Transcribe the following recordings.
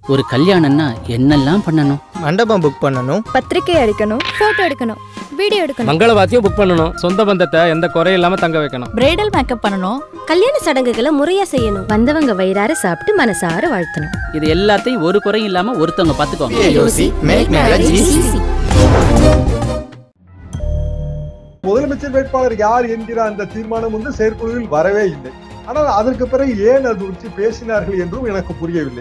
ஒரு கல்யாணம்னா என்னெல்லாம் பண்ணணும் மண்டபம் புக் பண்ணணும் பத்திரிக்கை அடிக்கணும் போட்டோ எடுக்கணும் வீடியோ எடுக்கணும் மங்களவாத்தியம் புக் பண்ணணும் சொந்த பந்தத்தை எந்த குறையும் இல்லாம தங்க வைக்கணும் பிரைடல் மேக்கப் பண்ணணும் கல்யாண சடங்குகளை முறையா செய்யணும் வந்தவங்க வயிறார சாப்பிட்டு மனசார வாழ்த்தணும் இது எல்லாத்தையும் ஒரு குறையும் இல்லாம ஒருத்தவங்க பாத்துக்கோங்க யோசி மேக் மேரேஜ் ஈஸி முதலமைச்சர் வேட்பாளர் யார் என்கிற அந்த தீர்மானம் வந்து செயற்குழுவில் வரவே இல்லை ஆனால் அதற்கு பிறகு ஏன் அது குறித்து பேசினார்கள் என்றும் எனக்கு புரியவில்லை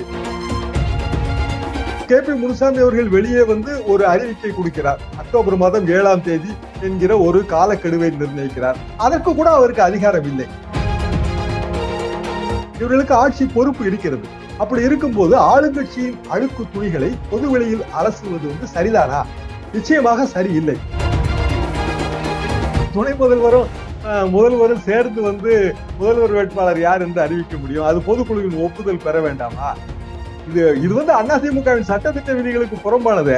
கே பி முனுசாமி அவர்கள் வெளியே வந்து ஒரு அறிவிக்கை கொடுக்கிறார் அக்டோபர் மாதம் ஏழாம் தேதி என்கிற ஒரு காலக்கெடுவை நிர்ணயிக்கிறார் அதற்கு கூட அவருக்கு அதிகாரம் இல்லை இவர்களுக்கு ஆட்சி பொறுப்பு இருக்கிறது அப்படி இருக்கும்போது ஆளுங்கட்சியின் அழுக்கு துணிகளை பொதுவெளியில் அலசுவது வந்து சரிதானா நிச்சயமாக சரியில்லை துணை முதல்வரும் அஹ், முதல்வரும் சேர்ந்து வந்து முதல்வர் வேட்பாளர் யார் என்று அறிவிக்க முடியும் அது பொதுக்குழுவின் ஒப்புதல் பெற வேண்டாமா இது இது வந்து அதிமுகவின் சட்டத்திட்ட விதிகளுக்கு புறம்பானது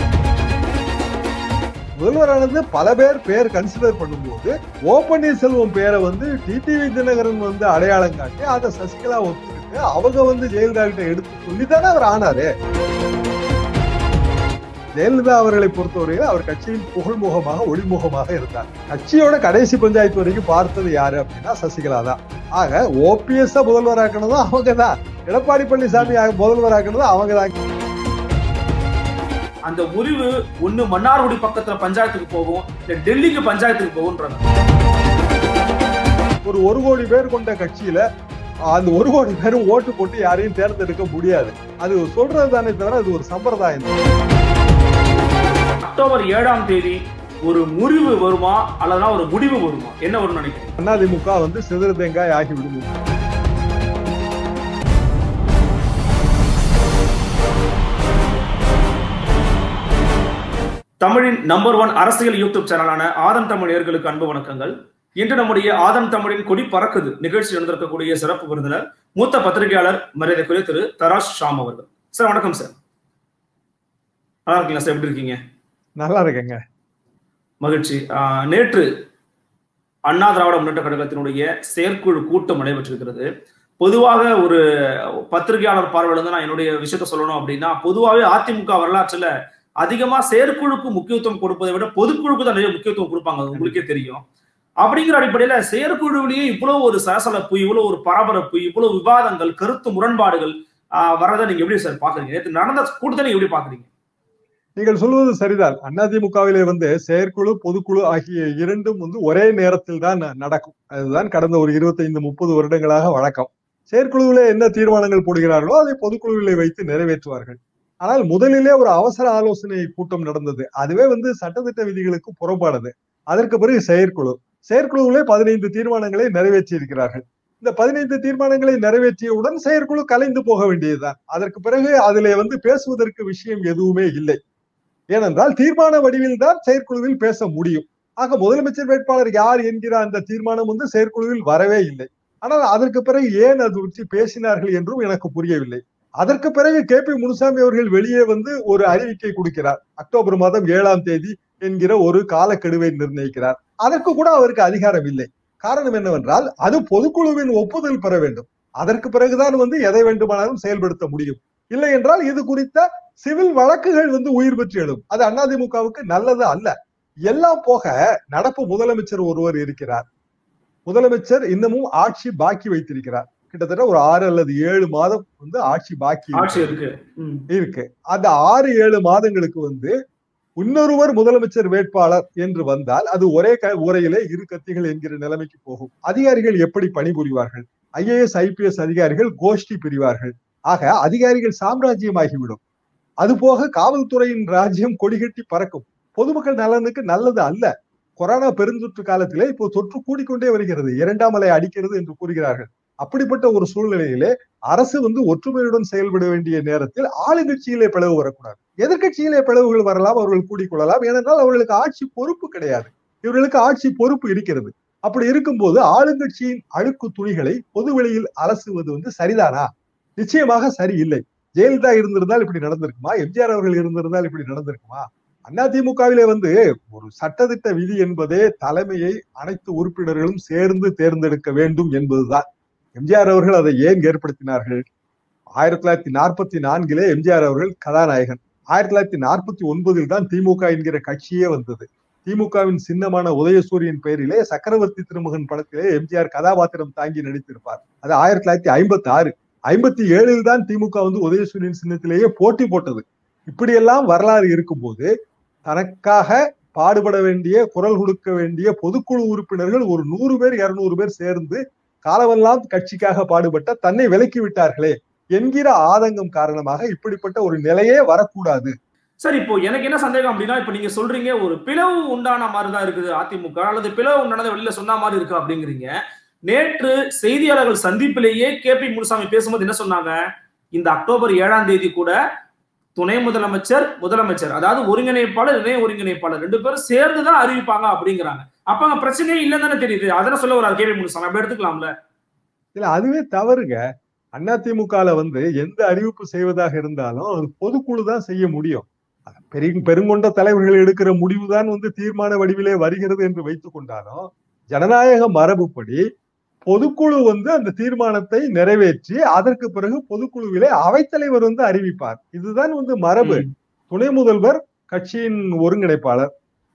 முதல்வரானது பல பேர் பேர் கன்சிடர் பண்ணும்போது ஓ பன்னீர்செல்வம் பேரை வந்து டிடிவி தினகரன் வந்து அடையாளம் காட்டி அதை சசிகலா ஒத்துக்கிட்டு அவங்க வந்து ஜெயலலிதா கிட்ட எடுத்து சொல்லித்தானே அவர் ஆனாரு ஜெயலலிதா அவர்களை பொறுத்தவரையில் அவர் கட்சியின் புகழ்முகமாக ஒளிமுகமாக இருந்தார் கட்சியோட கடைசி பஞ்சாயத்து வரைக்கும் பார்த்தது யாரு அப்படின்னா சசிகலா தான் ஆக ஓபிஎஸ் முதல்வராக்கணும் அவங்க தான் எடப்பாடி பழனிசாமி முதல்வராக்கணும் அவங்க தான் அந்த முறிவு ஒண்ணு மன்னார்குடி பக்கத்துல பஞ்சாயத்துக்கு போகும் இல்ல டெல்லிக்கு பஞ்சாயத்துக்கு போகும்ன்றாங்க ஒரு ஒரு கோடி பேர் கொண்ட கட்சியில அந்த ஒரு கோடி பேரும் ஓட்டு போட்டு யாரையும் தேர்ந்தெடுக்க முடியாது அது சொல்றது தானே தவிர அது ஒரு சம்பிரதாயம் தான். அக்டோபர் ஏழாம் தேதி ஒரு முறிவு வருமா அல்லதுனா ஒரு முடிவு வருமா என்ன வரும்னு நினைக்கிறீங்க அதிமுக வந்து சிதறு தேங்காய் ஆகிவிடும் தமிழின் நம்பர் ஒன் அரசியல் யூடியூப் சேனலான ஆதம் தமிழ் நேயர்களுக்கு அன்பு வணக்கங்கள் இன்று நம்முடைய ஆதம் தமிழின் கொடி பறக்குது நிகழ்ச்சி நடந்திருக்கக்கூடிய சிறப்பு விருந்தினர் மூத்த பத்திரிகையாளர் மரியாதைக்குரிய திரு தராஷ் ஷாம் அவர்கள் சார் வணக்கம் சார் நல்லா இருக்கீங்களா சார் எப்படி இருக்கீங்க நல்லா இருக்குங்க மகிழ்ச்சி ஆஹ் நேற்று அண்ணா திராவிட முன்னேற்ற கழகத்தினுடைய செயற்குழு கூட்டம் நடைபெற்றிருக்கிறது பொதுவாக ஒரு பத்திரிகையாளர் பார்வையில இருந்து நான் என்னுடைய விஷயத்த சொல்லணும் அப்படின்னா பொதுவாகவே அதிமுக வரலாற்றுல அதிகமா செயற்குழுக்கு முக்கியத்துவம் கொடுப்பதை விட பொதுக்குழுக்கு தான் நிறைய முக்கியத்துவம் கொடுப்பாங்க அது உங்களுக்கே தெரியும் அப்படிங்கிற அடிப்படையில செயற்குழுவிலேயே இவ்வளவு ஒரு சலசலப்பு இவ்வளவு ஒரு பரபரப்பு இவ்வளவு விவாதங்கள் கருத்து முரண்பாடுகள் ஆஹ் வரதை நீங்க எப்படி சார் பாக்குறீங்க நேற்று நடந்த கூட்டத்தை நீங்க எப்படி பாக்குறீங்க நீங்கள் சொல்வது சரிதான் அதிமுகவிலே வந்து செயற்குழு பொதுக்குழு ஆகிய இரண்டும் வந்து ஒரே நேரத்தில் தான் நடக்கும் அதுதான் கடந்த ஒரு இருபத்தைந்து முப்பது வருடங்களாக வழக்கம் செயற்குழுவிலே என்ன தீர்மானங்கள் போடுகிறார்களோ அதை பொதுக்குழுவிலே வைத்து நிறைவேற்றுவார்கள் ஆனால் முதலிலே ஒரு அவசர ஆலோசனை கூட்டம் நடந்தது அதுவே வந்து சட்டத்திட்ட விதிகளுக்கு புறம்பானது அதற்கு பிறகு செயற்குழு செயற்குழுவிலே பதினைந்து தீர்மானங்களை நிறைவேற்றி இருக்கிறார்கள் இந்த பதினைந்து தீர்மானங்களை நிறைவேற்றியவுடன் செயற்குழு கலைந்து போக வேண்டியதுதான் அதற்கு பிறகு அதிலே வந்து பேசுவதற்கு விஷயம் எதுவுமே இல்லை ஏனென்றால் தீர்மான வடிவில் தான் செயற்குழுவில் பேச முடியும் ஆக முதலமைச்சர் வேட்பாளர் யார் என்கிற அந்த தீர்மானம் வந்து செயற்குழுவில் வரவே இல்லை ஆனால் அதற்கு பிறகு ஏன் அது குறித்து பேசினார்கள் என்றும் எனக்கு புரியவில்லை அதற்கு பிறகு கே பி முனுசாமி அவர்கள் வெளியே வந்து ஒரு அறிவிக்கை கொடுக்கிறார் அக்டோபர் மாதம் ஏழாம் தேதி என்கிற ஒரு காலக்கெடுவை நிர்ணயிக்கிறார் அதற்கு கூட அவருக்கு அதிகாரம் இல்லை காரணம் என்னவென்றால் அது பொதுக்குழுவின் ஒப்புதல் பெற வேண்டும் அதற்கு பிறகுதான் வந்து எதை வேண்டுமானாலும் செயல்படுத்த முடியும் இல்லை என்றால் இது குறித்த சிவில் வழக்குகள் வந்து உயிர் பெற்று எழும் அது அதிமுகவுக்கு நல்லது அல்ல எல்லாம் போக நடப்பு முதலமைச்சர் ஒருவர் இருக்கிறார் முதலமைச்சர் இன்னமும் ஆட்சி பாக்கி வைத்திருக்கிறார் கிட்டத்தட்ட ஒரு ஆறு அல்லது ஏழு மாதம் வந்து ஆட்சி பாக்கி ஆட்சி இருக்கு ம். இருக்கு அந்த ஆறு ஏழு மாதங்களுக்கு வந்து இன்னொருவர் முதலமைச்சர் வேட்பாளர் என்று வந்தால் அது ஒரே க உரையிலே இரு கத்திகள் என்கிற நிலைமைக்கு போகும் அதிகாரிகள் எப்படி பணிபுரிவார்கள் ஐஏஎஸ் ஐபிஎஸ் அதிகாரிகள் கோஷ்டி பிரிவார்கள் ஆக அதிகாரிகள் சாம்ராஜ்யமாகிவிடும் அது போக காவல்துறையின் ராஜ்யம் கொடிகட்டி பறக்கும் பொதுமக்கள் நலனுக்கு நல்லது அல்ல கொரோனா பெருந்தொற்று காலத்திலே இப்போ தொற்று கூடிக்கொண்டே வருகிறது இரண்டாம் அலை அடிக்கிறது என்று கூறுகிறார்கள் அப்படிப்பட்ட ஒரு சூழ்நிலையிலே அரசு வந்து ஒற்றுமையுடன் செயல்பட வேண்டிய நேரத்தில் ஆளுங்கட்சியிலே பிளவு வரக்கூடாது எதிர்கட்சியிலே பிளவுகள் வரலாம் அவர்கள் கூடிக்கொள்ளலாம் ஏனென்றால் அவர்களுக்கு ஆட்சி பொறுப்பு கிடையாது இவர்களுக்கு ஆட்சி பொறுப்பு இருக்கிறது அப்படி இருக்கும்போது ஆளுங்கட்சியின் அழுக்கு துணிகளை பொதுவெளியில் அலசுவது வந்து சரிதானா நிச்சயமாக சரியில்லை ஜெயலலிதா இருந்திருந்தால் இப்படி நடந்திருக்குமா எம்ஜிஆர் அவர்கள் இருந்திருந்தால் இப்படி நடந்திருக்குமா அதிமுகவிலே வந்து ஒரு சட்டத்திட்ட விதி என்பதே தலைமையை அனைத்து உறுப்பினர்களும் சேர்ந்து தேர்ந்தெடுக்க வேண்டும் என்பதுதான் எம்ஜிஆர் அவர்கள் அதை ஏன் ஏற்படுத்தினார்கள் ஆயிரத்தி தொள்ளாயிரத்தி நாற்பத்தி நான்கிலே எம்ஜிஆர் அவர்கள் கதாநாயகன் ஆயிரத்தி தொள்ளாயிரத்தி நாற்பத்தி ஒன்பதில் தான் திமுக என்கிற கட்சியே வந்தது திமுகவின் சின்னமான உதயசூரியன் பெயரிலே சக்கரவர்த்தி திருமகன் படத்திலே எம்ஜிஆர் கதாபாத்திரம் தாங்கி நடித்திருப்பார் அது ஆயிரத்தி தொள்ளாயிரத்தி ஐம்பத்தி ஆறு ஐம்பத்தி ஏழில் தான் திமுக வந்து உதயசூரியன் சின்னத்திலேயே போட்டி போட்டது இப்படியெல்லாம் வரலாறு இருக்கும்போது தனக்காக பாடுபட வேண்டிய குரல் கொடுக்க வேண்டிய பொதுக்குழு உறுப்பினர்கள் ஒரு நூறு பேர் இருநூறு பேர் சேர்ந்து காலமெல்லாம் கட்சிக்காக பாடுபட்ட தன்னை விலக்கி விட்டார்களே என்கிற ஆதங்கம் காரணமாக இப்படிப்பட்ட ஒரு நிலையே வரக்கூடாது சார் இப்போ எனக்கு என்ன சந்தேகம் அப்படின்னா இப்ப நீங்க சொல்றீங்க ஒரு பிளவு உண்டான மாதிரி தான் இருக்குது அதிமுக அல்லது பிளவு உண்டானதை வெளியில சொன்ன மாதிரி இருக்கு அப்படிங்கிறீங்க நேற்று செய்தியாளர்கள் சந்திப்பிலேயே கே பி முனுசாமி பேசும்போது என்ன சொன்னாங்க இந்த அக்டோபர் ஏழாம் தேதி கூட துணை முதலமைச்சர் முதலமைச்சர் அதாவது ஒருங்கிணைப்பாளர் இணை ஒருங்கிணைப்பாளர் ரெண்டு பேரும் சேர்ந்து தான் அறிவிப்பாங்க அப்படிங்கிறாங்க அப்ப அங்க பிரச்சனையே இல்லைன்னு தானே தெரியுது அதெல்லாம் சொல்ல வராது கே பி முனுசாமி அப்படி எடுத்துக்கலாம்ல இல்ல அதுவே தவறுங்க அதிமுகல வந்து எந்த அறிவிப்பு செய்வதாக இருந்தாலும் அது பொதுக்குழு தான் செய்ய முடியும் பெரு பெருங்கொண்ட தலைவர்கள் எடுக்கிற முடிவுதான் வந்து தீர்மான வடிவிலே வருகிறது என்று வைத்துக் கொண்டாலும் ஜனநாயக மரபுப்படி பொதுக்குழு வந்து அந்த தீர்மானத்தை நிறைவேற்றி அதற்கு பிறகு பொதுக்குழுவிலே அவைத்தலைவர் வந்து அறிவிப்பார் இதுதான் வந்து மரபு துணை முதல்வர் கட்சியின் ஒருங்கிணைப்பாளர்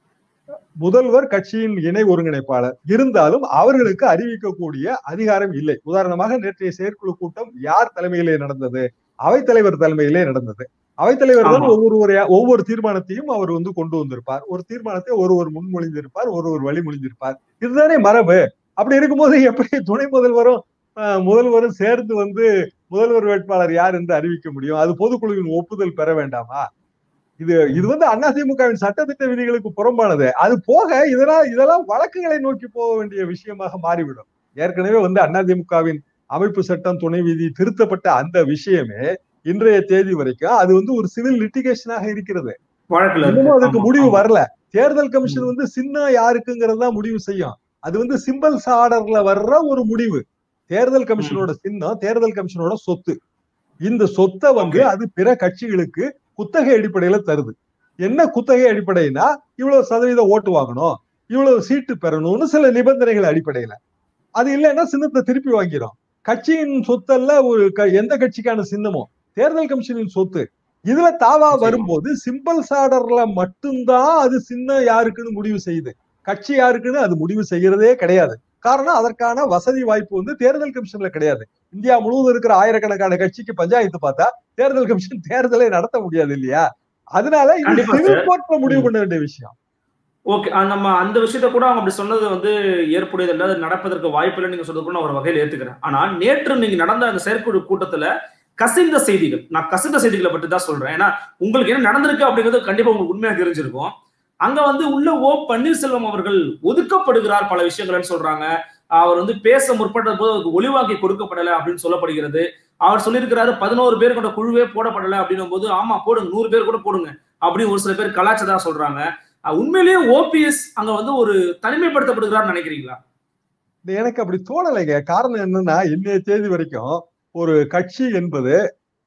முதல்வர் கட்சியின் இணை ஒருங்கிணைப்பாளர் இருந்தாலும் அவர்களுக்கு அறிவிக்கக்கூடிய அதிகாரம் இல்லை உதாரணமாக நேற்றைய செயற்குழு கூட்டம் யார் தலைமையிலே நடந்தது அவைத்தலைவர் தலைமையிலே நடந்தது அவைத்தலைவர் தான் ஆமா. ஒவ்வொரு ஒவ்வொரு தீர்மானத்தையும் அவர் வந்து கொண்டு வந்திருப்பார் ஒரு தீர்மானத்தை ஒருவர் முன்மொழிந்திருப்பார் ஒருவர் வழிமொழிந்திருப்பார் இதுதானே மரபு அப்படி இருக்கும்போது எப்படி துணை முதல்வரும் ஆஹ், முதல்வரும் சேர்ந்து வந்து முதல்வர் வேட்பாளர் யார் என்று அறிவிக்க முடியும் அது பொதுக்குழுவின் ஒப்புதல் பெற வேண்டாமா இது இது வந்து அதிமுகவின் சட்டத்திட்ட விதிகளுக்கு புறம்பானது அது போக இதெல்லாம் இதெல்லாம் வழக்குகளை நோக்கி போக வேண்டிய விஷயமாக மாறிவிடும் ஏற்கனவே வந்து அதிமுகவின் அமைப்பு சட்டம் துணை விதி திருத்தப்பட்ட அந்த விஷயமே இன்றைய தேதி வரைக்கும் அது வந்து ஒரு சிவில் லிட்டிகேஷனாக இருக்கிறது வழக்குல இருக்கு. இன்னமும் அதுக்கு ஆமா, முடிவு ஆமா. வரல தேர்தல் கமிஷன் வந்து சின்ன யாருக்குங்கிறது தான் முடிவு செய்யும் அது வந்து சிம்பிள்ஸ் ஆர்டர்ல வர்ற ஒரு முடிவு தேர்தல் கமிஷனோட சின்னம் தேர்தல் கமிஷனோட சொத்து இந்த சொத்தை வந்து Okay. அது பிற கட்சிகளுக்கு குத்தகை அடிப்படையில தருது என்ன குத்தகை அடிப்படைனா இவ்வளவு சதவீத ஓட்டு வாங்கணும் இவ்வளவு சீட்டு பெறணும்னு சில நிபந்தனைகள் அடிப்படையில அது இல்லைன்னா சின்னத்தை திருப்பி வாங்கிடும் கட்சியின் சொத்தல்ல ஒரு க- எந்த கட்சிக்கான சின்னமோ தேர்தல் கமிஷனின் சொத்து இதுல தாவா நிச்சயமா. வரும்போது சிம்பிள் ஆர்டர்ல மட்டும்தான் அது சின்ன யாருக்குன்னு முடிவு செய்யுது கட்சி யாருக்குன்னு அது முடிவு செய்யறதே கிடையாது காரணம் அதற்கான வசதி வாய்ப்பு வந்து தேர்தல் கமிஷன்ல கிடையாது இந்தியா முழுவதும் இருக்கிற ஆயிரக்கணக்கான கட்சிக்கு பஞ்சாயத்து பார்த்தா தேர்தல் கமிஷன் தேர்தலை நடத்த முடியாது இல்லையா அதனால இது கண்டிப்பா சிவில் சார். கோர்ட்ல முடிவு பண்ண வேண்டிய விஷயம் ஓகே நம்ம அந்த விஷயத்த கூட அவங்க அப்படி சொன்னது வந்து ஏற்புடையது இல்லை அது நடப்பதற்கு வாய்ப்பு இல்லை நீங்க சொல்றது கூட நான் ஒரு வகையில் ஏத்துக்கிறேன் ஆனா நேற்று நீங்க நடந்த அந்த செயற்குழு கூட்டத்துல கசிந்த செய்திகள் நான் கசிந்த செய்திகளை பற்றி தான் சொல்றேன் ஏன்னா உங்களுக்கு என்ன நடந்திருக்கு அப்படிங்கிறது கண்டிப்பா உங்களுக்கு உண்மையா தெரிஞ்சிருக்கும் அங்க வந்து உள்ள ஓ பன்னீர்செல்வம் அவர்கள் ஒதுக்கப்படுகிறார் பல விஷயங்கள்னு சொல்றாங்க அவர் வந்து பேச முற்பட்ட போது அவருக்கு ஒளிவாக்கி கொடுக்கப்படலை அப்படின்னு சொல்லப்படுகிறது அவர் சொல்லியிருக்கிறாரு பதினோரு பேர் கொண்ட குழுவே போடப்படலை அப்படின்னும் போது ஆமா போடுங்க நூறு பேர் கூட போடுங்க அப்படின்னு ஒரு சில பேர் கலாச்சதா சொல்றாங்க அஹ் உண்மையிலேயே ஓபிஎஸ் அங்க வந்து ஒரு தனிமைப்படுத்தப்படுகிறார்னு நினைக்கிறீங்களா இது எனக்கு அப்படி தோணலைங்க காரணம் என்னன்னா இன்னைய தேதி வரைக்கும் ஒரு கட்சி என்பது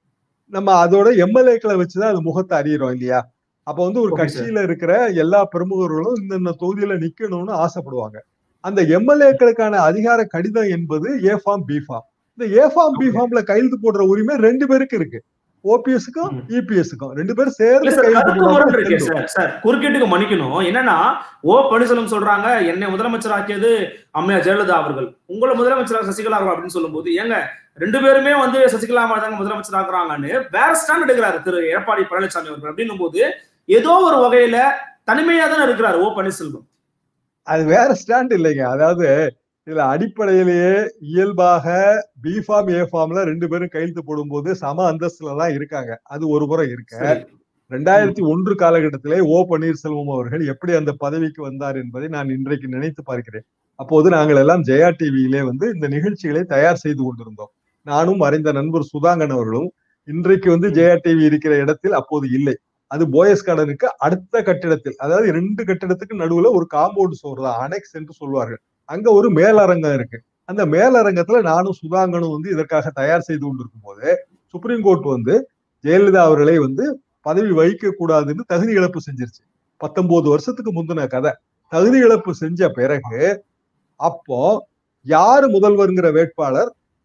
நம்ம அதோட எம்எல்ஏக்களை வச்சுதான் அது முகத்தை அறியிறோம் இல்லையா அப்ப வந்து ஒரு Okay, sir. கட்சியில இருக்கிற எல்லா பிரமுகர்களும் இந்தந்த தொகுதியில நிக்கணும்னு ஆசைப்படுவாங்க அந்த எம்எல்ஏக்களுக்கான அதிகார கடிதம் என்பது ஏ ஃபார்ம் பி ஃபார்ம் இந்த ஏ ஃபார்ம் பி Okay. ஃபார்ம்ல கையெழுத்து போடுற உரிமை ரெண்டு பேருக்கு இருக்கு ஓபிஎஸ்க்கும் ம். இபிஎஸ்க்கும் ரெண்டு பேரும் இல்ல சேர்ந்து சார் கையெழுத்து கருத்து முரண் போடுறாங்க இருக்கே சார் சார் குறுக்கீட்டுக்கு மன்னிக்கணும் என்னன்னா ஓ பன்னீர்செல்வம் சொல்றாங்க என்னை முதலமைச்சர் ஆக்கியது அம்மையார் ஜெயலலிதா அவர்கள் உங்களை முதலமைச்சராக சசிகலா அவர்கள் அப்படின்னு சொல்லும்போது ஏங்க ரெண்டு பேருமே வந்து சசிகலா அம்மா தாங்க முதலமைச்சர் ஆக்குறாங்கன்னு வேற ஸ்டாண்ட் எடுக்கிறாரு திரு எடப்பாடி பழனிசாமி அவர்கள் அப்படின்னும் போது ஏதோ ஒரு வகையில தனிமையா தானே இருக்கிறாரு ஓ பன்னீர்செல்வம் அது வேற ஸ்டாண்ட் இல்லைங்க அதாவது இதுல அடிப்படையிலேயே இயல்பாக பி ஃபார்ம் ஏ ஃபார்ம்ல ரெண்டு பேரும் கையெழுத்து போடும்போது சம அந்தஸ்துல தான் இருக்காங்க அது ஒரு புறம் இருக்க சரி. ரெண்டாயிரத்தி ஒன்று காலகட்டத்திலே ஓ பன்னீர்செல்வம் அவர்கள் எப்படி அந்த பதவிக்கு வந்தார் என்பதை நான் இன்றைக்கு நினைத்து பார்க்கிறேன் அப்போது நாங்கள் எல்லாம் ஜெயா டிவியிலே வந்து இந்த நிகழ்ச்சிகளை தயார் செய்து கொண்டிருந்தோம் நானும் மறைந்த நண்பர் சுதாங்கன் அவர்களும் இன்றைக்கு வந்து ஜெயா டிவி இருக்கிற இடத்தில் அப்போது இல்லை அது போயஸ் கார்டனுக்கு அடுத்த கட்டிடத்தில் அதாவது ரெண்டு கட்டிடத்துக்கு நடுவுல ஒரு காம்பவுண்ட் சோர் தான் அனெக்ஸ் என்று சொல்வார்கள் அங்க ஒரு மேலரங்கம் இருக்கு அந்த மேலரங்கத்துல நானும் சுதாங்கனும் வந்து இதற்காக தயார் செய்து கொண்டிருக்கும் போது சுப்ரீம் கோர்ட் வந்து ஜெயலலிதா அவர்களை வந்து பதவி வகிக்க கூடாதுன்னு தகுதி இழப்பு செஞ்சிருச்சு பத்தொன்பது வருஷத்துக்கு முந்தின கதை தகுதி இழப்பு செஞ்ச பிறகு அப்போ யாரு முதல்வருங்கிற வேட்பாளர்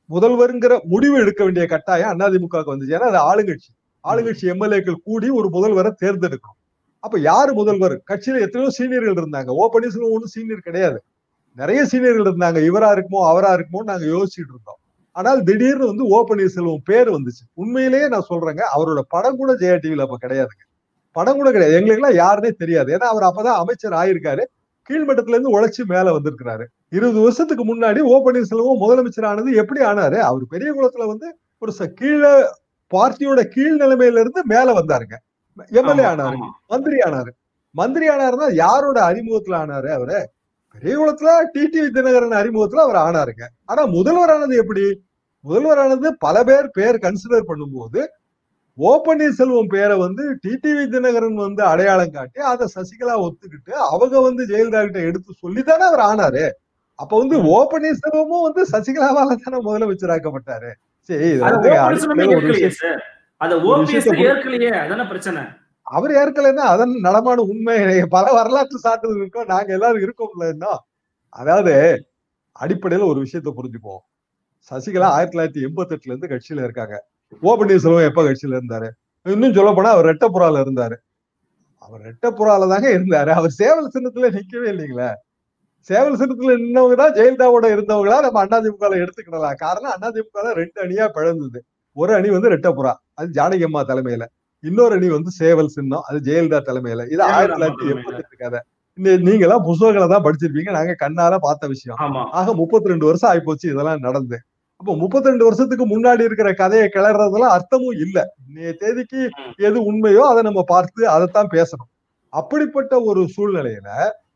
முதல்வருங்கிற முடிவு எடுக்க வேண்டிய கட்டாயம் அதிமுகவுக்கு வந்துச்சு ஏன்னா அது ஆளுங்கட்சி ஆளுங்கட்சி எம்எல்ஏக்கள் கூடி ஒரு முதல்வரை தேர்ந்தெடுக்கணும் அப்ப யாரு முதல்வர் கட்சியில எத்தனையோ சீனியர்கள் இருந்தாங்க ஓ பன்னீர்செல்வம் ஒன்றும் சீனியர் கிடையாது நிறைய சீனியர்கள் இருந்தாங்க இவரா இருக்குமோ அவரா இருக்குமோ நாங்க யோசிச்சுட்டு இருந்தோம் ஆனால் திடீர்னு வந்து ஓ பன்னீர்செல்வம் பேர் வந்துச்சு உண்மையிலேயே நான் சொல்றேங்க அவரோட படம் கூட ஜெயா டிவில அப்ப கிடையாதுங்க படம் கூட கிடையாது எங்களுக்கு எல்லாம் யாருன்னே தெரியாது ஏன்னா அவர் அப்பதான் அமைச்சர் ஆயிருக்காரு கீழ்மட்டத்துல இருந்து உழைச்சு மேல வந்திருக்கிறாரு இருபது வருஷத்துக்கு முன்னாடி ஓ பன்னீர்செல்வம் முதலமைச்சர் ஆனது எப்படி ஆனாரு அவர் பெரிய குளத்துல வந்து ஒரு ச- கீழே பார்ட்டியோட கீழ் நிலைமையில இருந்து மேல வந்தாருங்க எம்எல்ஏ ஆனாரு மந்திரி ஆனாரு மந்திரி ஆனாருன்னா யாரோட அறிமுகத்துல ஆனாரு அவரு பெரியகுளத்துல டிடிவி தினகரன் அறிமுகத்துல அவர் ஆனாருங்க ஆனா முதல்வர் ஆனது எப்படி முதல்வர் ஆனது பல பேர் பேர் கன்சிடர் பண்ணும்போது ஓ பன்னீர்செல்வம் பேரை வந்து டிடிவி தினகரன் வந்து அடையாளம் காட்டி அதை சசிகலா ஒத்துக்கிட்டு அவங்க வந்து ஜெயலலிதா கிட்ட எடுத்து சொல்லித்தானே அவர் ஆனாரு அப்ப வந்து ஓ பன்னீர்செல்வமும் வந்து சசிகலாவால தானே முதலமைச்சராக்கப்பட்டாரு சரி இது அது வந்து ஓபிஎஸ்லுமே அடிப்படையில ஒரு ஏற்கலையே விஷயம் சார் அத ஒரு ஓபிஎஸ் விஷயத்தை புரி- ஏற்கலையே அதான பிரச்சனை அவர் ஏற்கலைன்னா அதன் நடமான உண்மை பல வரலாற்று சான்றுகள் இருக்கோம் நாங்க எல்லாரும் இருக்கோம்ல இன்னும் அதாவது அடிப்படையில ஒரு விஷயத்த புரிஞ்சுப்போம் சசிகலா ஆயிரத்தி தொள்ளாயிரத்தி எண்பத்தி எட்டுல இருந்து கட்சியில இருக்காங்க ஓ பன்னீர்செல்வம் எப்ப கட்சியில இருந்தாரு இன்னும் சொல்ல போனா அவர் ரெட்டப்புறால இருந்தாரு அவர் ரெட்டப்புறால தாங்க இருந்தாரு அவர் சேவல் சின்னத்துல நிக்கவே இல்லைங்களே சேவல் சின்னத்துல நின்னவங்க தான் ஜெயலலிதாவோட இருந்தவங்களா நம்ம அதிமுக எடுத்துக்கிடலாம் காரணம் அதிமுக ரெண்டு அணியா பிழந்தது ஒரு அணி வந்து ரெட்டப்புறா அது ஜானகி அம்மா தலைமையில இன்னொரு அணி வந்து சேவல் சின்னம் அது ஜெயலலிதா தலைமையில இது ஜெயலலிதா ஆயிரத்தி தொள்ளாயிரத்தி தலைமையில. எண்பத்தி எட்டு கதை இந்த- நீங்க எல்லாம் புஸ்தகங்களை தான் படிச்சிருப்பீங்க நாங்க கண்ணால பார்த்த விஷயம் ஆமா ஆக முப்பத்தி ரெண்டு வருஷம் ஆயிப்போச்சு இதெல்லாம் நடந்து அப்போ முப்பத்தி ரெண்டு வருஷத்துக்கு முன்னாடி இருக்கிற கதையை கிளறதுலாம் அர்த்தமும் இல்ல இன்னைய தேதிக்கு எது உண்மையோ அதை நம்ம பார்த்து அதைத்தான் பேசணும் அப்படிப்பட்ட ஒரு சூழ்நிலையில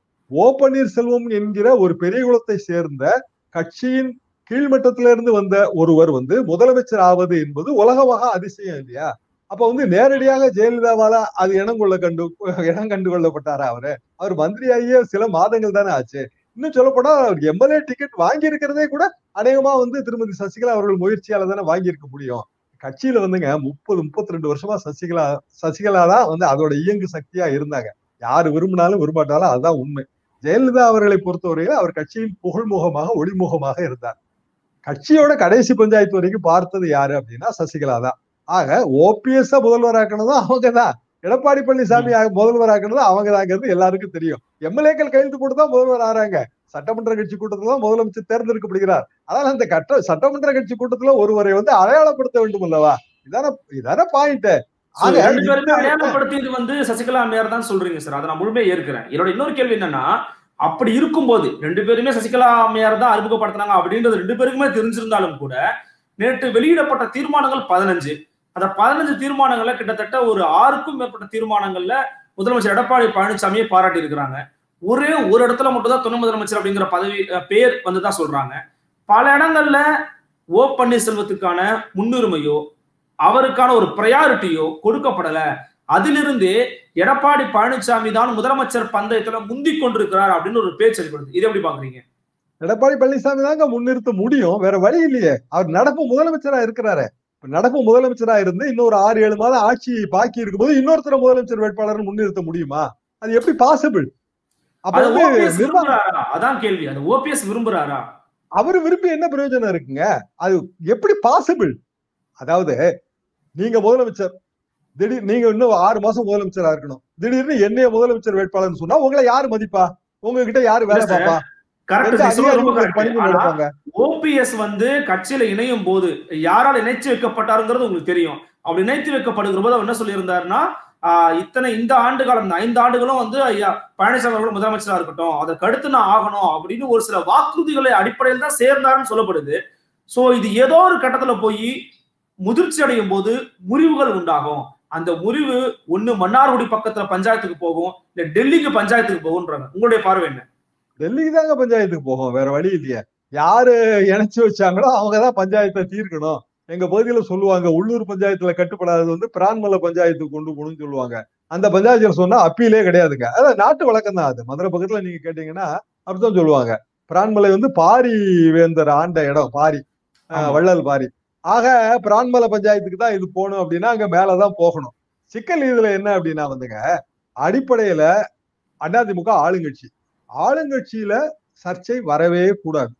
ஓ பன்னீர்செல்வம் என்கிற ஒரு பெரிய குலத்தை சேர்ந்த கட்சியின் கீழ்மட்டத்தில இருந்து வந்த ஒருவர் வந்து முதலமைச்சர் ஆவது என்பது உலகமாக அதிசயம் இல்லையா அப்ப வந்து நேரடியாக ஜெயலலிதாவால அது இனம் கொள்ள கண்டு இனம் கண்டு கொள்ளப்பட்டாரா அவரு அவர் மந்திரியாகிய சில மாதங்கள் தானே ஆச்சு இன்னும் சொல்ல போனா எம்எல்ஏ டிக்கெட் வாங்கி இருக்கிறதே கூட அநேகமா வந்து திருமதி சசிகலா அவர்கள் முயற்சியால தானே வாங்கியிருக்க முடியும் கட்சியில வந்துங்க முப்பது முப்பத்தி ரெண்டு வருஷமா சசிகலா சசிகலா தான் வந்து அதோட இயங்கு சக்தியா இருந்தாங்க யாரு விரும்பினாலும் விரும்பாட்டாலும் அதுதான் உண்மை ஜெயலலிதா அவர்களை பொறுத்தவரையில அவர் கட்சியின் புகழ்முகமாக ஒளிமுகமாக இருந்தார் கட்சியோட கடைசி பஞ்சாயத்து வரைக்கும் பார்த்தது யாரு அப்படின்னா சசிகலா தான் ஆக ஓபிஎஸ் முதல்வராக்கணும் அவங்க தான் எடப்பாடி பழனிசாமி முதல்வர் ஆக்கணும் அவங்க தாங்கிறது எல்லாருக்கும் தெரியும் எம்எல்ஏக்கள் கையெழுத்து போட்டு தான் முதல்வர் ஆறாங்க சட்டமன்ற கட்சி கூட்டத்துல தான் முதலமைச்சர் தேர்ந்தெடுக்கப்படுகிறார் ஆனால் அந்த கட்ட சட்டமன்ற கட்சி கூட்டத்துல ஒருவரை வந்து அடையாளப்படுத்த வேண்டும் அல்லவா இதான இதான பாயிண்ட் So, ரெண்டு பேருமே அடையாளப்படுத்தியது வந்து சசிகலா அம்மையார் தான் சொல்றீங்க சார் அதை நான் முழுமையா ஏற்கிறேன் என்னோட இன்னொரு கேள்வி என்னன்னா அப்படி இருக்கும்போது ரெண்டு பேருமே சசிகலா அம்மையார் தான் அறிமுகப்படுத்தினாங்க அப்படின்றது ரெண்டு பேருக்குமே தெரிஞ்சிருந்தாலும் கூட நேற்று வெளியிடப்பட்ட தீர்மானங்கள் பதினஞ்சு அந்த பதினஞ்சு தீர்மானங்கள்ல கிட்டத்தட்ட ஒரு ஆறுக்கும் மேற்பட்ட தீர்மானங்கள்ல முதலமைச்சர் எடப்பாடி பழனிசாமியை பாராட்டி இருக்கிறாங்க ஒரே ஒரு இடத்துல மட்டும் தான் துணை முதலமைச்சர் அப்படிங்கிற பதவி அஹ், பேர் வந்து தான் சொல்றாங்க பல இடங்கள்ல ஓ பன்னீர்செல்வத்துக்கான முன்னுரிமையோ அவருக்கான ஒரு ப்ரையாரிட்டியோ கொடுக்கப்படல அதிலிருந்து எடப்பாடி பழனிசாமி தான் முதலமைச்சர் பந்தயத்துல முந்திக் கொண்டிருக்கிறார் அப்படின்னு ஒரு பேச்சு அடிப்படுது இது எப்படி பாக்குறீங்க எடப்பாடி பழனிசாமி தாங்க முன்னிறுத்த முடியும் வேற வழி இல்லையே அவர் நடப்பு முதலமைச்சரா இருக்கிறாரு இப்ப நடப்பு முதலமைச்சரா இருந்து இன்னொரு ஆறு ஏழு மாதம் ஆட்சி பாக்கி இருக்கும்போது இன்னொருத்தர முதலமைச்சர் வேட்பாளர் முன்னிறுத்த முடியுமா அது எப்படி பாசிபிள் அப்ப அது வந்து ஓபிஎஸ் நிர்வாகம் விரும்புறாரா அதான் கேள்வி அது ஓபிஎஸ் விரும்புறாரா அவரு விரும்பி என்ன பிரயோஜனம் இருக்குங்க அது எப்படி பாசிபிள் அதாவது நீங்க முதலமைச்சர் திடீர் நீங்க இன்னும் ஆறு மாசம் முதலமைச்சரா இருக்கணும் திடீர்னு என்னைய முதலமைச்சர் வேட்பாளர்னு சொன்னா உங்களை யாரு மதிப்பா உங்ககிட்ட யாரு வேலை இல்ல சார். பாப்பா கரெக்ட் எந்த சார் சொல்றது ரொம்ப அதிகாரியும் correct. பணிந்து ஆனா, நடப்பாங்க ஓபிஎஸ் வந்து கட்சியில இணையும் போது யாரால் இணைச்சு வைக்கப்பட்டாருங்கிறது உங்களுக்கு தெரியும் அப்படி இணைத்து வைக்கப்படுகிற போது அவர் என்ன சொல்லியிருந்தாருன்னா ஆஹ், இத்தனை இந்த ஆண்டு காலம் இந்த ஐந்து ஆண்டுகளும் வந்து ஐயா பழனிசாமி அவர்கள் முதலமைச்சரா இருக்கட்டும் அதற்கு அடுத்து நான் ஆகணும் அப்படின்னு ஒரு சில வாக்குறுதிகளை அடிப்படையில் தான் சேர்ந்தாருன்னு சொல்லப்படுது சோ இது ஏதோ ஒரு கட்டத்துல போய் முதிர்ச்சி அடையும் போது முறிவுகள் உண்டாகும் அந்த முறிவு ஒண்ணு மன்னார்குடி பக்கத்துல பஞ்சாயத்துக்கு போகும் இல்ல டெல்லிக்கு பஞ்சாயத்துக்கு போகும்ன்றாங்க உங்களுடைய பார்வை என்ன டெல்லிக்கு தாங்க பஞ்சாயத்துக்கு போகும் வேற வழி இல்லையே யாரு இணைச்சு வச்சாங்களோ அவங்கதான் பஞ்சாயத்தை தீர்க்கணும் எங்க பகுதியில சொல்லுவாங்க உள்ளூர் பஞ்சாயத்துல கட்டுப்படாதது வந்து பிரான்மலை பஞ்சாயத்துக்கு கொண்டு போகணும்னு சொல்லுவாங்க அந்த பஞ்சாயத்துல சொன்னா அப்பீலே கிடையாதுங்க அதான் நாட்டு வழக்கம் தான் அது மதுரை பக்கத்துல நீங்க கேட்டீங்கன்னா அப்படித்தான் சொல்லுவாங்க பிரான்மலை வந்து பாரி வேந்தர் ஆண்ட இடம் பாரி அஹ், ஆமா. வள்ளல் பாரி ஆக பிரான்மலை பஞ்சாயத்துக்கு தான் இது போகணும் அப்படின்னா அங்க மேலதான் போகணும் சிக்கல் இதுல என்ன அப்படின்னா வந்துங்க அடிப்படையில அதிமுக ஆளுங்கட்சி ஆளுங்கட்சியில சர்ச்சை வரவே கூடாது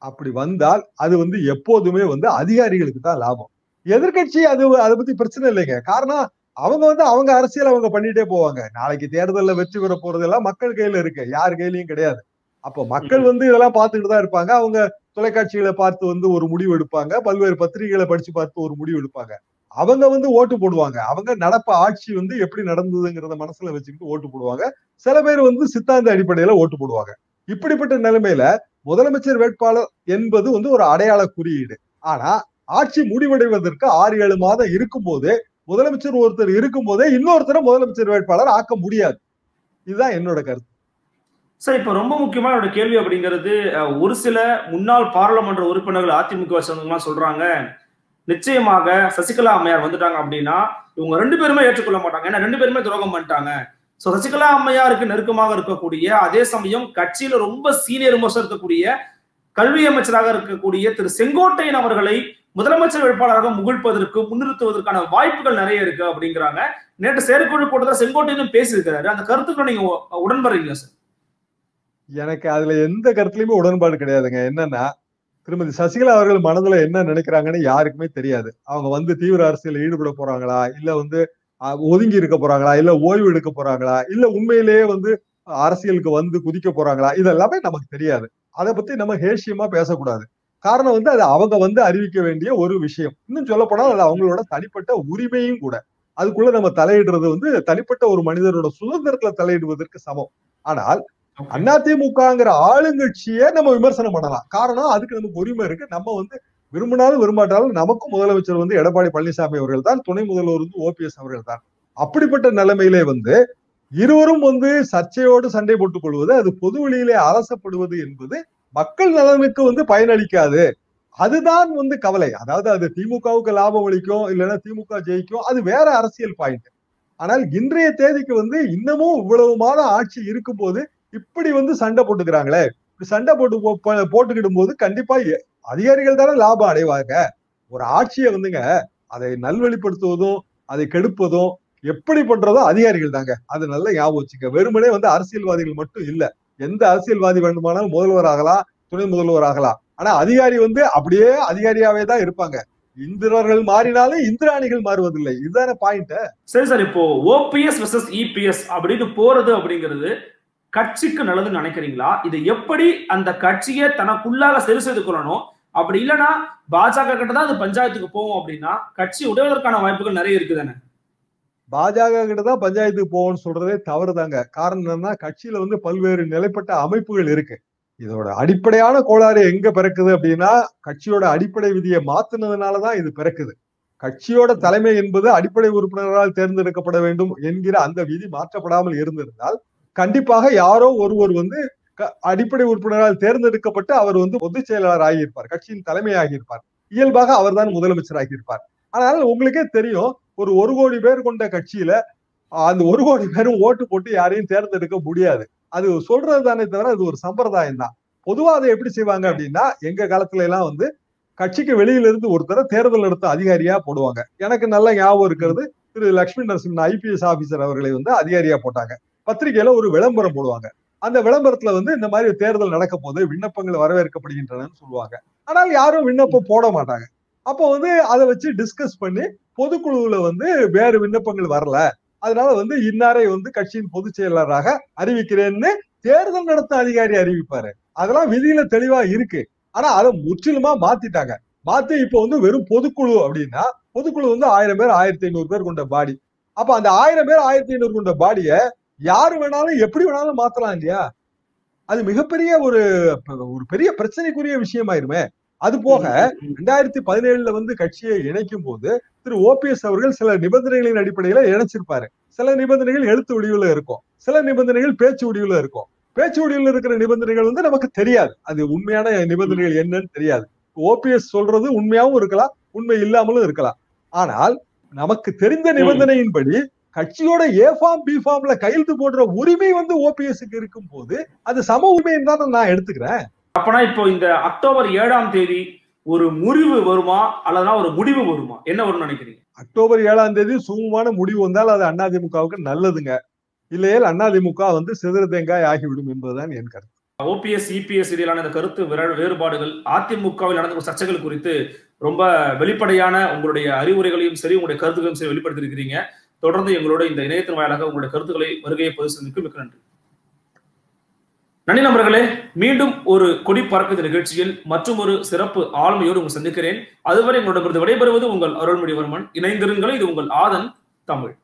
அப்படி வந்தால் அது வந்து எப்போதுமே வந்து அதிகாரிகளுக்கு தான் லாபம் எதிர்க்கட்சி அது அதை பத்தி பிரச்சனை இல்லைங்க காரணம் அவங்க வந்து அவங்க அரசியல் அவங்க பண்ணிட்டே போவாங்க நாளைக்கு தேர்தல்ல வெற்றி பெற போறதெல்லாம் மக்கள் கையில இருக்கு யார் கையிலயும் கிடையாது அப்போ மக்கள் வந்து இதெல்லாம் பார்த்துக்கிட்டு தான் இருப்பாங்க அவங்க தொலைக்காட்சிகளை பார்த்து வந்து ஒரு முடிவு எடுப்பாங்க பல்வேறு பத்திரிகைகளை படிச்சு பார்த்து ஒரு முடிவு எடுப்பாங்க அவங்க வந்து ஓட்டு போடுவாங்க அவங்க நடப்பு ஆட்சி வந்து எப்படி நடந்ததுங்கிறத மனசுல வச்சுக்கிட்டு ஓட்டு போடுவாங்க சில பேர் வந்து சித்தாந்த அடிப்படையில ஓட்டு போடுவாங்க இப்படிப்பட்ட நிலைமையில முதலமைச்சர் வேட்பாளர் என்பது வந்து ஒரு அடையாள குறியீடு ஆனா ஆட்சி முடிவடைவதற்கு ஆறு ஏழு மாதம் இருக்கும் போதே முதலமைச்சர் ஒருத்தர் இருக்கும் போதே இன்னொருத்தரை முதலமைச்சர் வேட்பாளர் ஆக்க முடியாது இதுதான் என்னோட கருத்து சார் இப்ப ரொம்ப முக்கியமான ஒரு கேள்வி அப்படிங்கிறது அஹ், ஒரு சில முன்னாள் பாராளுமன்ற உறுப்பினர்கள் அதிமுக சேர்ந்தவங்கலாம் சொல்றாங்க நிச்சயமாக சசிகலா அம்மையார் வந்துட்டாங்க அப்படின்னா இவங்க ரெண்டு பேருமே ஏற்றுக்கொள்ள மாட்டாங்க ஏன்னா ரெண்டு பேருமே துரோகம் பண்ணிட்டாங்க சோ சசிகலா அம்மையாருக்கு நெருக்கமாக இருக்கக்கூடிய அதே சமயம் கட்சியில ரொம்ப சீனியர் மோசம் இருக்கக்கூடிய கல்வி அமைச்சராக இருக்கக்கூடிய திரு செங்கோட்டையன் அவர்களை முதலமைச்சர் வேட்பாளராக முகிழ்ப்பதற்கு முன்னிறுத்துவதற்கான வாய்ப்புகள் நிறைய இருக்கு அப்படிங்கிறாங்க நேற்று செயற்குழு கூட்டத்தில் செங்கோட்டையனும் பேசியிருக்கிறாரு அந்த கருத்துக்களை நீங்க உ- உடன்படுறீங்களா சார் எனக்கு அதுல எந்த கருத்துலயுமே உடன்பாடு கிடையாதுங்க என்னன்னா திருமதி சசிகலா அவர்கள் மனதுல என்ன நினைக்கிறாங்கன்னு யாருக்குமே தெரியாது அவங்க வந்து தீவிர அரசியல் ஈடுபட போறாங்களா இல்ல வந்து அஹ், ஒதுங்கி இருக்க போறாங்களா இல்ல ஓய்வு எடுக்க போறாங்களா இல்ல உண்மையிலேயே வந்து அரசியலுக்கு வந்து குதிக்க போறாங்களா இதெல்லாமே நமக்கு தெரியாது அதை பத்தி நம்ம ஹேஷியமா பேசக்கூடாது காரணம் வந்து அது அவங்க வந்து அறிவிக்க வேண்டிய ஒரு விஷயம் இன்னும் சொல்ல போனா அது அவங்களோட தனிப்பட்ட உரிமையும் கூட அதுக்குள்ள நம்ம தலையிடுறது வந்து தனிப்பட்ட ஒரு மனிதரோட சுதந்திரத்துல தலையிடுவதற்கு சமம் ஆனால் அதிமுகங்கிற ஆளுங்கட்சியை நம்ம விமர்சனம் பண்ணலாம் காரணம் அதுக்கு நமக்கு உரிமை இருக்கு நம்ம வந்து விரும்பினாலும் விரும்பாட்டாலும் நமக்கும் முதலமைச்சர் வந்து எடப்பாடி பழனிசாமி அவர்கள் தான் துணை முதல்வர் வந்து ஓபிஎஸ் அவர்கள் தான் அப்படிப்பட்ட நிலைமையிலே வந்து இருவரும் வந்து சர்ச்சையோடு சண்டை போட்டுக் கொள்வது அது பொது வெளியிலே அலசப்படுவது என்பது மக்கள் நலனுக்கு வந்து பயனளிக்காது அதுதான் வந்து கவலை அதாவது அது திமுகவுக்கு லாபம் அளிக்கும் இல்லைன்னா திமுக ஜெயிக்கும் அது வேற அரசியல் பாயிண்ட் ஆனால் இன்றைய தேதிக்கு வந்து இன்னமும் இவ்வளவு மாதம் ஆட்சி இருக்கும்போது இப்படி வந்து சண்டை போட்டுக்கிறாங்களே இப்படி சண்டை போட்டு போ- போ- போட்டுக்கிடும் போது கண்டிப்பா எ- அதிகாரிகள் தானே லாபம் அடைவாங்க ஒரு ஆட்சியை வந்துங்க அதை நல்வழிப்படுத்துவதும் அதை கெடுப்பதும் எப்படி பண்றதோ அதிகாரிகள் தாங்க அது நல்லா ஞாபகம் வச்சுக்க வெறுமனே வந்து அரசியல்வாதிகள் மட்டும் இல்ல எந்த அரசியல்வாதி வேண்டுமானாலும் முதல்வர் ஆகலாம் துணை முதல்வர் ஆகலாம் ஆனா அதிகாரி வந்து அப்படியே அதிகாரியாவே தான் இருப்பாங்க இந்திரர்கள் மாறினாலும் இந்திராணிகள் மாறுவதில்லை இதுதானே பாயிண்ட் சரி சார் இப்போ ஓபிஎஸ் வெர்சஸ் இபிஎஸ் அப்படின்னு போறது அப்படிங்கிறது கட்சிக்கு நல்லதுன்னு நினைக்கிறீங்களா இது எப்படி அந்த கட்சியை தனக்குள்ளாக சரி செய்து கொள்ளணும் அப்படி இல்லைன்னா பாஜக கிட்ட தான் அது பஞ்சாயத்துக்கு போகும் அப்படின்னா கட்சி உடைவதற்கான வாய்ப்புகள் நிறைய இருக்குதானே பாஜக கிட்ட தான் பஞ்சாயத்துக்கு போவோம்னு சொல்றதே தவறுதாங்க காரணம் என்னன்னா கட்சியில வந்து பல்வேறு நிலைப்பட்ட அமைப்புகள் இருக்கு இதோட அடிப்படையான கோளாறு எங்க பிறக்குது அப்படின்னா கட்சியோட அடிப்படை விதியை மாத்துனதுனாலதான் இது பிறக்குது கட்சியோட தலைமை என்பது அடிப்படை உறுப்பினர்களால் தேர்ந்தெடுக்கப்பட வேண்டும் என்கிற அந்த விதி மாற்றப்படாமல் இருந்திருந்தால் கண்டிப்பாக யாரோ ஒருவர் வந்து க- அடிப்படை உறுப்பினரால் தேர்ந்தெடுக்கப்பட்டு அவர் வந்து பொதுச் செயலாளர் ஆகியிருப்பார் கட்சியின் தலைமை ஆகியிருப்பார் இயல்பாக அவர்தான் முதலமைச்சர் ஆகியிருப்பார் ஆனால் உங்களுக்கே தெரியும் ஒரு ஒரு கோடி பேர் கொண்ட கட்சியில ஆஹ், அந்த ஒரு கோடி பேரும் ஓட்டு போட்டு யாரையும் தேர்ந்தெடுக்க முடியாது அது சொல்றது தானே தவிர அது ஒரு சம்பிரதாயம் தான் பொதுவா அதை எப்படி செய்வாங்க அப்படின்னா எங்க காலத்துல எல்லாம் வந்து கட்சிக்கு வெளியில இருந்து ஒருத்தரை தேர்தல் நடத்த அதிகாரியா போடுவாங்க எனக்கு நல்ல ஞாபகம் இருக்கிறது திரு லட்சுமி நரசிம்மன் ஐபிஎஸ் ஆபீசர் அவர்களை வந்து அதிகாரியா போட்டாங்க பத்திரிகையில ஒரு விளம்பரம் போடுவாங்க அந்த விளம்பரத்துல வந்து இந்த மாதிரி தேர்தல் நடக்க போது விண்ணப்பங்கள் வரவேற்கப்படுகின்றனன்னு சொல்லுவாங்க ஆனால் யாரும் விண்ணப்பம் போட மாட்டாங்க அப்போ வந்து அதை வச்சு டிஸ்கஸ் பண்ணி பொதுக்குழுவுல வந்து வேறு விண்ணப்பங்கள் வரல அதனால வந்து இன்னாரை வந்து கட்சியின் பொதுச் செயலாளராக அறிவிக்கிறேன்னு தேர்தல் நடத்த அதிகாரி அறிவிப்பாரு அதெல்லாம் விதியில தெளிவா இருக்கு ஆனா அதை முற்றிலுமா மாத்திட்டாங்க மாத்தி இப்ப வந்து வெறும் பொதுக்குழு அப்படின்னா பொதுக்குழு வந்து ஆயிரம் பேர் ஆயிரத்தி ஐநூறு பேர் கொண்ட பாடி அப்ப அந்த ஆயிரம் பேர் ஆயிரத்தி ஐநூறு கொண்ட பாடிய யாரு வேணாலும் எப்படி வேணாலும் மாத்தலாம் இல்லையா அது மிகப்பெரிய ஒரு ஒரு பெரிய பிரச்சனைக்குரிய விஷயமாயிருமே அது போக ரெண்டாயிரத்தி பதினேழுல வந்து கட்சியை இணைக்கும் போது திரு ஓபிஎஸ் அவர்கள் சில நிபந்தனைகளின் அடிப்படையில இணைச்சிருப்பாரு சில நிபந்தனைகள் எழுத்து வடிவுல இருக்கும் சில நிபந்தனைகள் பேச்சு வடிவுல இருக்கும் பேச்சு வடிவில் இருக்கிற நிபந்தனைகள் வந்து நமக்கு தெரியாது அது உண்மையான நிபந்தனைகள் என்னன்னு தெரியாது ஓபிஎஸ் சொல்றது உண்மையாவும் இருக்கலாம் உண்மை இல்லாமலும் இருக்கலாம் ஆனால் நமக்கு தெரிந்த நிபந்தனையின்படி கட்சியோட ஏ ஃபார்ம் பி ஃபார்ம்ல கையெழுத்து போடுற உரிமை வந்து ஓபிஎஸ்க்கு இருக்கும் போது அது சம உரிமைன்னு தான் நான் எடுத்துக்கிறேன் அப்பனா இப்போ இந்த அக்டோபர் ஏழாம் தேதி ஒரு முறிவு வருமா அல்லதுனா ஒரு முடிவு வருமா என்ன வரும்னு நினைக்கிறீங்க அக்டோபர் ஏழாம் தேதி சுமமான முடிவு வந்தால் அது அதிமுகவுக்கு நல்லதுங்க இல்லையேல் அதிமுக வந்து சிதற தேங்காய் ஆகிவிடும் என்பதுதான் என் கருத்து ஓபிஎஸ் இபிஎஸ் இடையிலான இந்த கருத்து வேறு- வேறுபாடுகள் அதிமுகவில் நடந்த ஒரு சர்ச்சைகள் குறித்து ரொம்ப வெளிப்படையான உங்களுடைய அறிவுரைகளையும் சரி உங்களுடைய கருத்துக்களையும் சரி வெளிப்படுத்தியிருக்கிறீங்க தொடர்ந்து எங்களோட இந்த இணையத்தின் வாயிலாக உங்களுடைய கருத்துக்களை வருகையை பதிவு செய்ததற்கு மிக்க நன்றி நன்றி நண்பர்களே மீண்டும் ஒரு கொடி பறக்குது நிகழ்ச்சியில் மற்றும் ஒரு சிறப்பு ஆளுமையோடு உங்களை சந்திக்கிறேன் அதுவரை உங்களிடமிருந்து விடைபெறுவது உங்கள் அருள்மொழிவர்மன் இணைந்திருங்கள் இது உங்கள் ஆதன் தமிழ்